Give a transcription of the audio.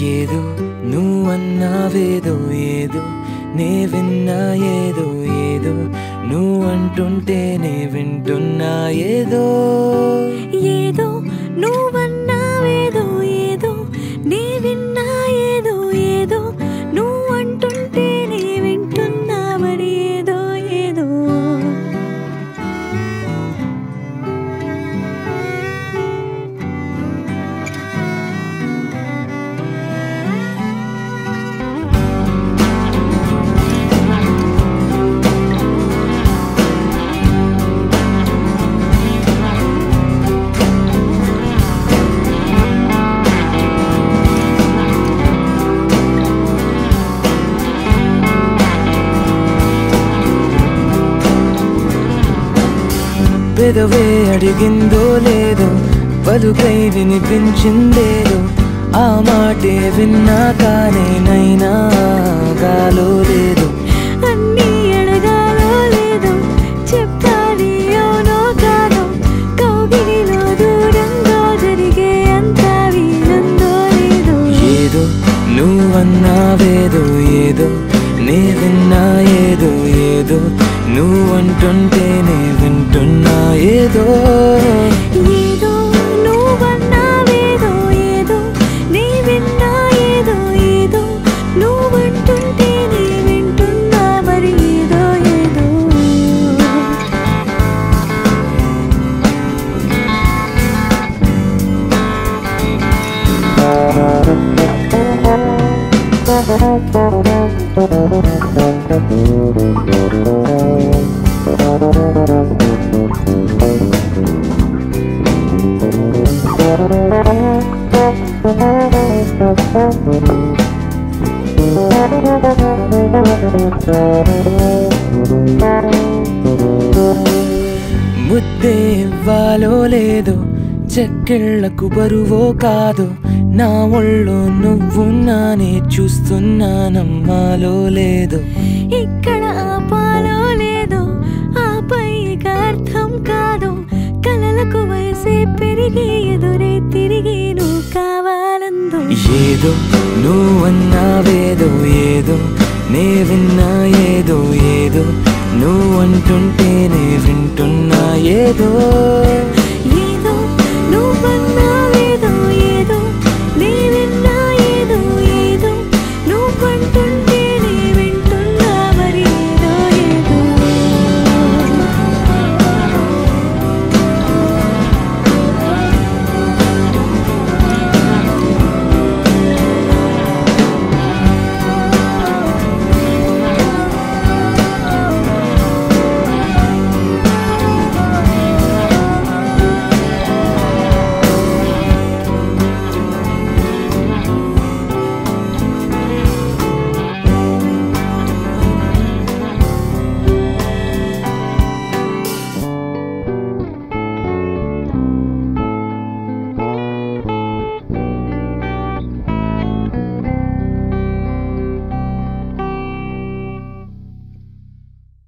ఏదో నువ్వన్నావేదో ఏదో నే విన్నా ఏదో ఏదో నువ్వు అంటుంటే నే వింటున్నా ఏదో ఏదో నువ్వన్నావేదో ఏదో నే విన్నా ఏదో ఏదో నువ్వు అంటుంటే నే వింటున్నా మరి ఏదో ఏదో పెదవే అడిగిందో లేదో పలుకై వినిపించిందేదో ఆ మాటే విన్నా కానీ నైనా గాలో లేదు అన్నీ అడగాలో లేదో చెప్పాలి అవునో కాదో కౌగిలిలో దూరంగా జరిగే అంత వీలుందో లేదో ఏదో నువ్వన్నావేదో ఏదో నే విన్నా ఏదో ఏదో నువ్వంటుంటే నే వింటున్నా ఏదో ఏదో నువ్వన్నావేదో ఏదో నీ విన్నా ఏదో ఏదో నువ్వంటుంటే నీ వింటున్నా మరి ఏదో ఏదో ముద్దే ఇవ్వాలో లేదో చెక్కిళ్లకు బరువో కాదు నా ఒళ్ళో నువ్వు నానే చూస్తున్నా నమ్మాలో లేదు ఇక్కడ ఆపాలో లేదో ఆపై ఇక అర్థం కాదు కలలకు వయసే పెరిగి ఎదురే తిరిగి నువ్వు కావాలందో ఏదో నువ్వన్నావేదో ఏదో నే విన్నా ఏదో ఏదో నువ్వంటుంటే నే వింటున్నా ఏదో